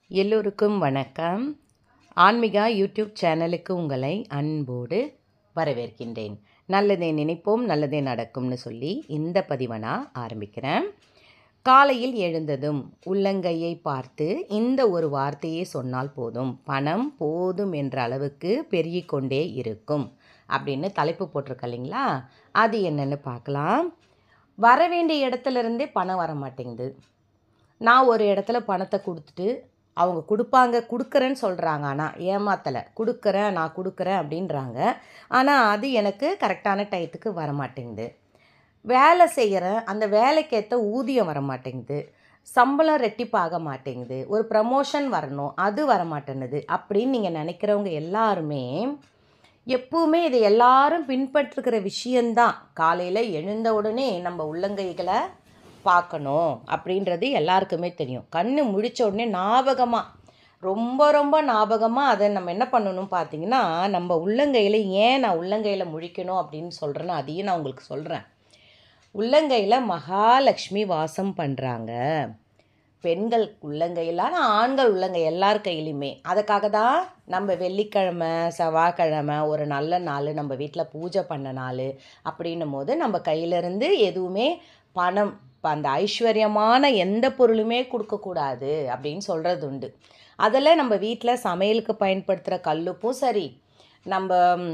எல்லோருக்கும் வணக்கம் ஆன்மீகா யூடியூப் சேனலுக்கு உங்களை அன்போடு வரவேற்கின்றேன் நல்லதே நினைப்போம் நல்லதே நடக்கும்னு சொல்லி இந்த பதிவை நான் ஆரம்பிக்கிறேன் காலையில் எழுந்ததும் உள்ளங்கையை பார்த்து இந்த ஒரு வார்த்தையை சொன்னால் போதும் பணம் போதும் என்ற அளவுக்கு பெருகிக் கொண்டே இருக்கும் அப்படின்னு தலைப்பு போட்டிருக்க இல்லைங்களா அது என்னன்னு பார்க்கலாம் வர வேண்டிய இடத்துல இருந்தே பணம் வர மாட்டேங்குது நான் ஒரு இடத்துல பணத்தை கொடுத்துட்டு அவங்க கொடுப்பாங்க கொடுக்குறேன்னு சொல்கிறாங்க ஆனால் ஏமாத்தலை கொடுக்குறேன் நான் கொடுக்குறேன் அப்படின்றாங்க ஆனால் அது எனக்கு கரெக்டான டயத்துக்கு வர மாட்டேங்குது வேலை செய்கிறேன் அந்த வேலைக்கேற்ற ஊதியம் வர மாட்டேங்குது சம்பளம் ரெட்டிப்பாக மாட்டேங்குது ஒரு ப்ரமோஷன் வரணும் அது வர மாட்டேங்குது அப்படின்னு நீங்கள் நினைக்கிறவங்க எல்லாருமே எப்பவுமே இது எல்லாரும் பின்பற்றுகிற விஷயந்தான் காலையில் எழுந்த உடனே நம்ம உள்ளங்கைகளை பார்க்கணும் அப்படின்றது எல்லாருக்குமே தெரியும் கண்ணு முழிச்ச உடனே ஞாபகமாக ரொம்ப ரொம்ப ஞாபகமாக அதை நம்ம என்ன பண்ணணும் பார்த்தீங்கன்னா நம்ம உள்ளங்கையில் ஏன் நான் உள்ளங்கையில் முழிக்கணும் அப்படின்னு சொல்கிறேன்னு அதையும் நான் உங்களுக்கு சொல்கிறேன் உள்ளங்கையில் மகாலட்சுமி வாசம் பண்ணுறாங்க பெண்கள் உள்ளங்கையில் ஆனால் ஆண்கள் உள்ளங்கை எல்லார் கையிலையுமே அதுக்காக தான் நம்ம வெள்ளிக்கிழமை செவ்வாய்க்கிழமை ஒரு நல்ல நாள் நம்ம வீட்டில் பூஜை பண்ண நாள் அப்படின்னும் போது நம்ம கையிலேருந்து எதுவுமே பணம் இப்போ அந்த ஐஸ்வர்யமான எந்த பொருளுமே கொடுக்கக்கூடாது அப்படின்னு சொல்கிறது உண்டு அதில் நம்ம வீட்டில் சமையலுக்கு பயன்படுத்துகிற கல்லுப்பும் சரி நம்ம ம்,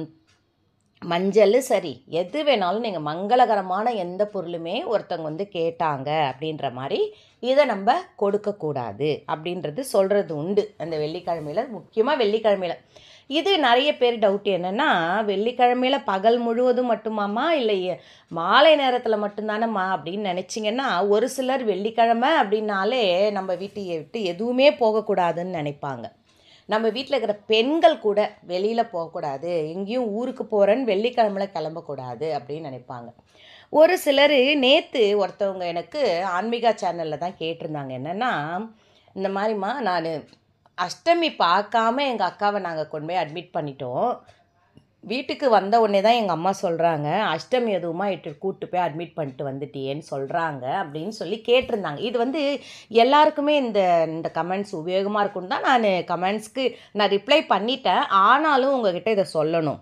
மஞ்சள் சரி எது வேணாலும் நீங்கள் மங்களகரமான எந்த பொருளுமே ஒருத்தவங்க வந்து கேட்டாங்க அப்படின்ற மாதிரி இதை நம்ம கொடுக்கக்கூடாது அப்படின்றது சொல்கிறது உண்டு அந்த வெள்ளிக்கிழமையில் முக்கியமாக வெள்ளிக்கிழமையில் இது நிறைய பேர் டவுட் என்னென்னா வெள்ளிக்கிழமையில் பகல் முழுவதும் மட்டுமாம்மா இல்லை மாலை நேரத்தில் மட்டும்தானம்மா அப்படின்னு நினச்சிங்கன்னா ஒரு சிலர் வெள்ளிக்கிழமை அப்படின்னாலே நம்ம வீட்டை விட்டு எதுவுமே போகக்கூடாதுன்னு நினைப்பாங்க நம்ம வீட்டில் இருக்கிற பெண்கள் கூட வெளியில் போகக்கூடாது எங்கேயும் ஊருக்கு போகிறேன்னு வெள்ளிக்கிழமையில் கிளம்பக்கூடாது அப்படின்னு நினைப்பாங்க ஒரு சிலர் நேற்று ஒருத்தவங்க எனக்கு ஆன்மீகா சேனலில் தான் கேட்டிருந்தாங்க என்னென்னா இந்த மாதிரிம்மா நான் அஷ்டமி பார்க்காம எங்கள் அக்காவை நாங்கள் கொண்டு போய் அட்மிட் பண்ணிட்டோம் வீட்டுக்கு வந்த உடனே தான் எங்கள் அம்மா சொல்கிறாங்க அஷ்டமி எதுவுமா இட்டு கூப்பிட்டு போய் அட்மிட் பண்ணிட்டு வந்துட்டியேன்னு சொல்கிறாங்க அப்படின்னு சொல்லி கேட்டிருந்தாங்க இது வந்து எல்லாருக்குமே இந்த இந்த கமெண்ட்ஸ் உபயோகமாக இருக்கும்னு தான் நான் கமெண்ட்ஸ்க்கு நான் ரிப்ளை பண்ணிட்டேன் ஆனாலும் உங்ககிட்ட இதை சொல்லணும்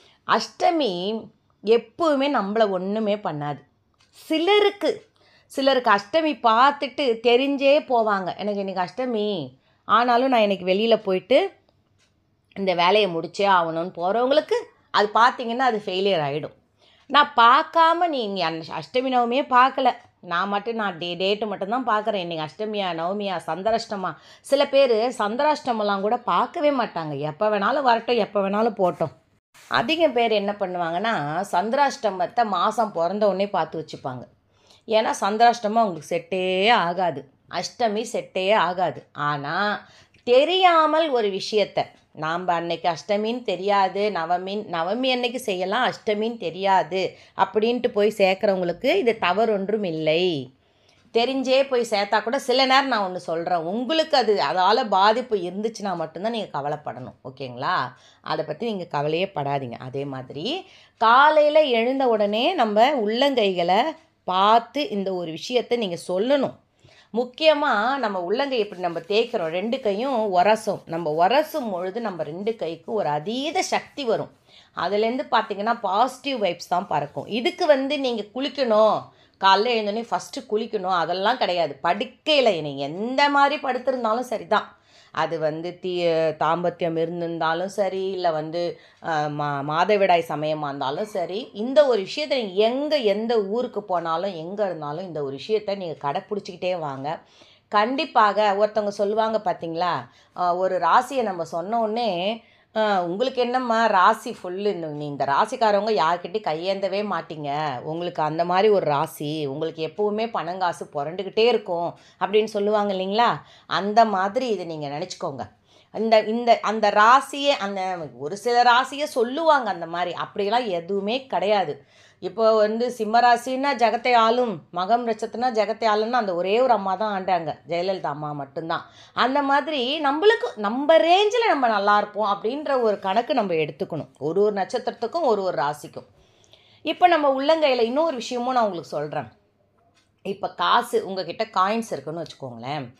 அஷ்டமி எப்பவுமே நம்மளை ஒன்றுமே பண்ணாது சிலருக்கு சிலருக்கு அஷ்டமி பார்த்துட்டு தெரிஞ்சே போவாங்க எனக்கு இன்றைக்கி அஷ்டமி ஆனாலும் நான் இன்னைக்கு வெளியில் போயிட்டு இந்த வேலையை முடிச்சே ஆகணும்னு போகிறவங்களுக்கு அது பார்த்தீங்கன்னா அது ஃபெயிலியர் ஆகிடும் நான் பார்க்காம நீங்கள் அந்த அஷ்டமி நவமியே பார்க்கல நான் மட்டும் நான் டே டேட்டு மட்டும்தான் பார்க்குறேன் இன்றைக்கி அஷ்டமியா நவமியா சந்திராஷ்டமா சில பேர் சந்திராஷ்டமெல்லாம் கூட பார்க்கவே மாட்டாங்க எப்போ வேணாலும் வரட்டும் எப்போ வேணாலும் போட்டோம் அதிகம் பேர் என்ன பண்ணுவாங்கன்னா சந்திராஷ்டமத்தை மாதம் பிறந்த உடனே பார்த்து வச்சுப்பாங்க ஏன்னா சந்திராஷ்டமம் அவங்களுக்கு செட்டே ஆகாது அஷ்டமி செட்டே ஆகாது ஆனால் தெரியாமல் ஒரு விஷயத்தை நாம் அன்னைக்கு அஷ்டமின்னு தெரியாது நவமின் நவமி அன்னைக்கு செய்யலாம் அஷ்டமின்னு தெரியாது அப்படின்ட்டு போய் சேர்க்குறவங்களுக்கு இது தவறு ஒன்றும் இல்லை தெரிஞ்சே போய் சேர்த்தா கூட சில நேரம் நான் ஒன்று சொல்கிறேன் உங்களுக்கு அது அதால் பாதிப்பு இருந்துச்சுன்னா மட்டும்தான் நீங்கள் கவலைப்படணும் ஓகேங்களா அதை பற்றி நீங்கள் கவலையே படாதீங்க அதே மாதிரி காலையில் எழுந்த உடனே நம்ம உள்ளங்கைகளை பார்த்து இந்த ஒரு விஷயத்தை நீங்கள் சொல்லணும் முக்கியமாக நம்ம உள்ளங்கை இப்படி நம்ம தேய்க்கிறோம் ரெண்டு கையும் உரசும் நம்ம உரசும் பொழுது நம்ம ரெண்டு கைக்கும் ஒரு அதீத சக்தி வரும் அதுலேருந்து பார்த்தீங்கன்னா பாசிட்டிவ் வைப்ஸ் தான் பறக்கும் இதுக்கு வந்து நீங்கள் குளிக்கணும் காலைல எழுந்தோடனே ஃபஸ்ட்டு குளிக்கணும் அதெல்லாம் கிடையாது படுக்கையில் நீங்கள் எந்த மாதிரி படுத்திருந்தாலும் சரி தான் அது வந்து தீ தாம்பத்தியம் இருந்திருந்தாலும் சரி இல்லை வந்து அஹ், மா மாதவிடாய் சமயமாக இருந்தாலும் சரி இந்த ஒரு விஷயத்தை நீங்கள் எங்கே எந்த ஊருக்கு போனாலும் எங்கே இருந்தாலும் இந்த ஒரு விஷயத்தை நீங்கள் கடைப்பிடிச்சிக்கிட்டே வாங்க கண்டிப்பாக ஒருத்தவங்க சொல்லுவாங்க பார்த்தீங்களா அஹ், ஒரு ராசியை நம்ம சொன்ன உடனே அஹ், உங்களுக்கு என்னம்மா ராசி ஃபுல்லு நீ இந்த ராசிக்காரவங்க யார்கிட்டயும் கையேந்தவே மாட்டீங்க உங்களுக்கு அந்த மாதிரி ஒரு ராசி உங்களுக்கு எப்பவுமே பணங்காசு புரண்டுக்கிட்டே இருக்கும் அப்படின்னு சொல்லுவாங்க இல்லைங்களா அந்த மாதிரி இதை நீங்கள் நினச்சிக்கோங்க இந்த இந்த அந்த ராசியே அந்த ஒரு சில ராசியை சொல்லுவாங்க அந்த மாதிரி அப்படியெல்லாம் எதுவுமே கிடையாது இப்போ வந்து சிம்ம ராசின்னா ஜெகத்தை ஆளும் மகம் நட்சத்திரம்னா ஜெகத்தை ஆளும்னா அந்த ஒரே ஒரு அம்மா தான் ஆண்டாங்க ஜெயலலிதா அம்மா மட்டும்தான் அந்த மாதிரி நம்மளுக்கு நம்ம ரேஞ்சில் நம்ம நல்லா இருப்போம் அப்படின்ற ஒரு கணக்கு நம்ம எடுத்துக்கணும் ஒரு ஒரு நட்சத்திரத்துக்கும் ஒரு ஒரு ராசிக்கும் இப்போ நம்ம உள்ளங்கையில் இன்னொரு விஷயமும் நான் உங்களுக்கு சொல்கிறேன் இப்போ காசு உங்ககிட்ட காயின்ஸ் இருக்குன்னு வச்சுக்கோங்களேன்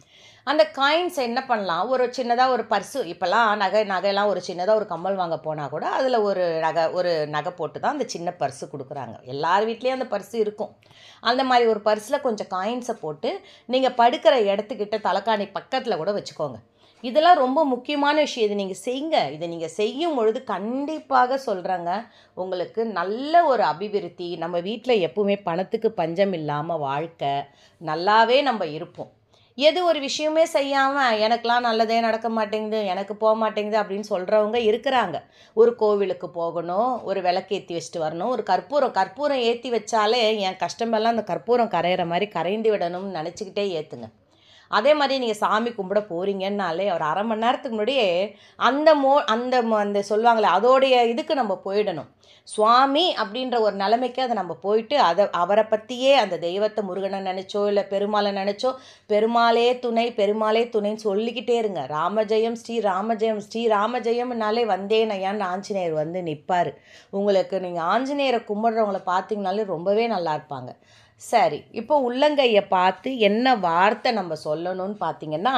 அந்த காயின்ஸை என்ன பண்ணலாம் ஒரு சின்னதாக ஒரு பர்ஸு இப்போல்லாம் நகை நகையெல்லாம் ஒரு சின்னதாக ஒரு கம்மல் வாங்க போனால் கூட அதில் ஒரு நகை ஒரு நகை போட்டு தான் அந்த சின்ன பர்ஸு கொடுக்குறாங்க எல்லார் வீட்லேயும் அந்த பர்ஸு இருக்கும் அந்த மாதிரி ஒரு பர்ஸில் கொஞ்சம் காயின்ஸை போட்டு நீங்கள் படுக்கிற இடத்துக்கிட்ட தலைக்காணி பக்கத்தில் கூட வச்சுக்கோங்க இதெல்லாம் ரொம்ப முக்கியமான விஷயம் இது நீங்கள் செய்யுங்க இதை நீங்கள் செய்யும் பொழுது கண்டிப்பாக சொல்கிறாங்க உங்களுக்கு நல்ல ஒரு அபிவிருத்தி நம்ம வீட்டில் எப்பவுமே பணத்துக்கு பஞ்சம் இல்லாமல் வாழ்க்கை நல்லாவே நம்ம இருப்போம் எது ஒரு விஷயமே செய்யாமல் எனக்கெலாம் நல்லதே நடக்க மாட்டேங்குது எனக்கு போக மாட்டேங்குது அப்படின்னு சொல்கிறவங்க இருக்கிறாங்க ஒரு கோவிலுக்கு போகணும் ஒரு விளக்கேற்றி வச்சுட்டு வரணும் ஒரு கற்பூரம் கற்பூரம் ஏற்றி வச்சாலே என் கஷ்டமெல்லாம் அந்த கற்பூரம் கரையிற மாதிரி கரைந்து விடணும்னு நினச்சிக்கிட்டே ஏற்றுங்க அதே மாதிரி நீங்கள் சாமி கும்பிட போகிறீங்கன்னாலே ஒரு அரை மணி நேரத்துக்கு முன்னாடியே அந்த மோ அந்த ம- அந்த சொல்லுவாங்களே அதோடைய இதுக்கு நம்ம போயிடணும் சுவாமி அப்படின்ற ஒரு நிலைமைக்கு அதை நம்ம போயிட்டு அதை அவரை பற்றியே அந்த தெய்வத்தை முருகனை நினச்சோ இல்லை பெருமாளை நினச்சோ பெருமாளே துணை பெருமாளே துணைன்னு சொல்லிக்கிட்டே இருங்க ராமஜெயம் ஸ்ரீ ராமஜெயம் ஸ்ரீ ராமஜெயம்னாலே வந்தேன் ஐயான்னு ஆஞ்சநேயர் வந்து நிற்பார் உங்களுக்கு நீங்கள் ஆஞ்சநேயரை கும்பிட்றவங்கள பார்த்தீங்கனாலே ரொம்பவே நல்லா இருப்பாங்க சரி இப்போ உள்ளங்கையை பார்த்து என்ன வார்த்தை நம்ம சொல்லணும்னு பார்த்தீங்கன்னா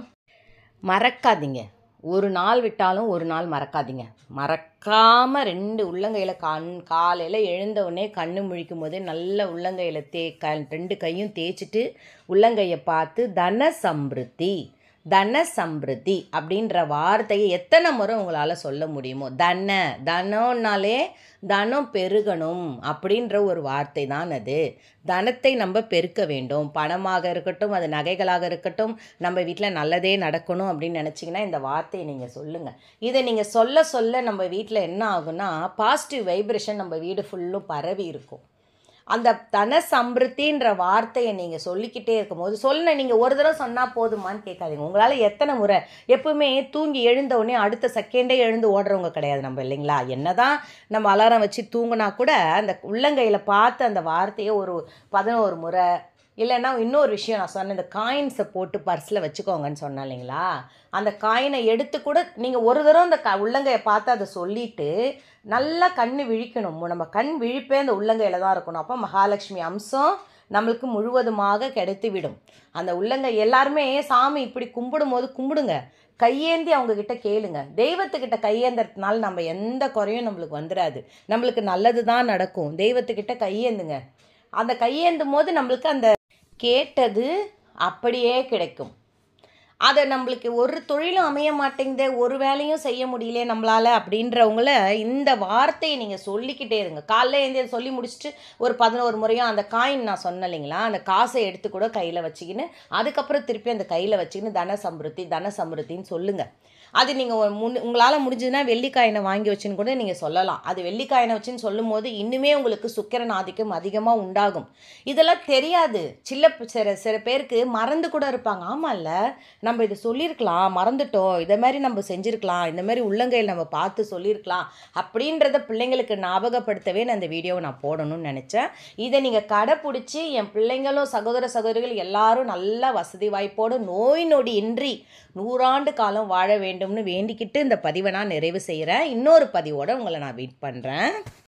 மறக்காதீங்க ஒரு நாள் விட்டாலும் ஒரு நாள் மறக்காதீங்க மறக்காமல் ரெண்டு உள்ளங்கையில் கண் காலையில் எழுந்த உடனே கண்ணு முழிக்கும் போதே நல்ல உள்ளங்கையில் தே க ரெண்டு கையும் தேய்ச்சிட்டு உள்ளங்கையை பார்த்து தன சம்பிருத்தி தன சம்பிருத்தி அப்படின்ற வார்த்தையை எத்தனை முறை உங்களால் சொல்ல முடியுமோ தன தனம்னாலே தனம் பெருகணும் அப்படின்ற ஒரு வார்த்தை தான் அது தனத்தை நம்ம பெருக்க வேண்டும் பணமாக இருக்கட்டும் அது நகைகளாக இருக்கட்டும் நம்ம வீட்டில் நல்லதே நடக்கணும் அப்படின்னு நினச்சிங்கன்னா இந்த வார்த்தையை நீங்கள் சொல்லுங்கள் இதை நீங்கள் சொல்ல சொல்ல நம்ம வீட்டில் என்ன ஆகும்னா பாசிட்டிவ் வைப்ரேஷன் நம்ம வீடு ஃபுல்லும் பரவி இருக்கும் அந்த தன சம்பிருத்தின்ற வார்த்தையை நீங்கள் சொல்லிக்கிட்டே இருக்கும்போது சொல்ல நீங்கள் ஒரு தடவை சொன்னால் போதுமான்னு கேட்காதீங்க உங்களால் எத்தனை முறை எப்பவுமே தூங்கி எழுந்த உடனே அடுத்த செகண்டே எழுந்து ஓடுறவங்க கிடையாது நம்ம இல்லைங்களா என்னதான் நம்ம அலாரம் வச்சு தூங்குனா கூட அந்த உள்ளங்கையில் பார்த்து அந்த வார்த்தையை ஒரு பதினோரு முறை இல்லைன்னா இன்னொரு விஷயம் நான் சொன்னேன் இந்த காயின்ஸை போட்டு பர்ஸில் வச்சுக்கோங்கன்னு சொன்னேன் இல்லைங்களா அந்த காயினை எடுத்து கூட நீங்கள் ஒரு தடவை அந்த க உள்ளங்கையை பார்த்து அதை சொல்லிட்டு நல்லா கண் விழிக்கணும் நம்ம கண் விழிப்பே அந்த உள்ளங்கையில் தான் இருக்கணும் அப்போ மகாலட்சுமி அம்சம் நம்மளுக்கு முழுவதுமாக கிடைத்து விடும் அந்த உள்ளங்கை எல்லாருமே சாமி இப்படி கும்பிடும்போது கும்பிடுங்க கையேந்தி அவங்க கிட்ட கேளுங்க தெய்வத்துக்கிட்ட கையேந்துறதுனால நம்ம எந்த குறையும் நம்மளுக்கு வந்துடாது நம்மளுக்கு நல்லது தான் நடக்கும் தெய்வத்துக்கிட்ட கையேந்துங்க அந்த கையேந்தும் போது நம்மளுக்கு அந்த கேட்டது அப்படியே கிடைக்கும் அதை நம்மளுக்கு ஒரு தொழிலும் அமைய மாட்டேங்குதே ஒரு வேலையும் செய்ய முடியல நம்மளால் அப்படின்றவங்கள இந்த வார்த்தையை நீங்கள் சொல்லிக்கிட்டே இருங்க காலைல எழுந்து சொல்லி முடிச்சுட்டு ஒரு பதினோரு முறையும் அந்த காயின் நான் சொன்னேன் இல்லைங்களா அந்த காசை எடுத்து கூட கையில் வச்சுக்கின்னு அதுக்கப்புறம் திருப்பி அந்த கையில் வச்சுக்கின்னு தன சம்பிருத்தி தன சம்பிருத்தின்னு சொல்லுங்கள் அது நீங்கள் முன் உங்களால் முடிஞ்சதுன்னா வெள்ளிக்காயினை வாங்கி வச்சுன்னு கூட நீங்கள் சொல்லலாம் அது வெள்ளிக்காயினை வச்சுன்னு சொல்லும்போது இன்னுமே உங்களுக்கு சுக்கிரன் ஆதிக்கம் அதிகமாக உண்டாகும் இதெல்லாம் தெரியாது சில சில சில பேருக்கு மறந்து கூட இருப்பாங்க ஆமாம்ல நம்ம இதை சொல்லியிருக்கலாம் மறந்துட்டோம் இதை மாதிரி நம்ம செஞ்சுருக்கலாம் இந்த மாதிரி உள்ளங்கையில் நம்ம பார்த்து சொல்லியிருக்கலாம் அப்படின்றத பிள்ளைங்களுக்கு ஞாபகப்படுத்தவே நான் இந்த வீடியோவை நான் போடணும்னு நினச்சேன் இதை நீங்கள் கடைப்பிடிச்சி என் பிள்ளைங்களும் சகோதர சகோதரிகள் எல்லாரும் நல்லா வசதி வாய்ப்போடு நோய் நொடி இன்றி நூறாண்டு காலம் வாழ வேண்டும்னு வேண்டிக்கிட்டு இந்த பதிவை நான் நிறைவு செய்கிறேன் இன்னொரு பதிவோடு உங்களை நான் வெயிட் பண்ணுறேன்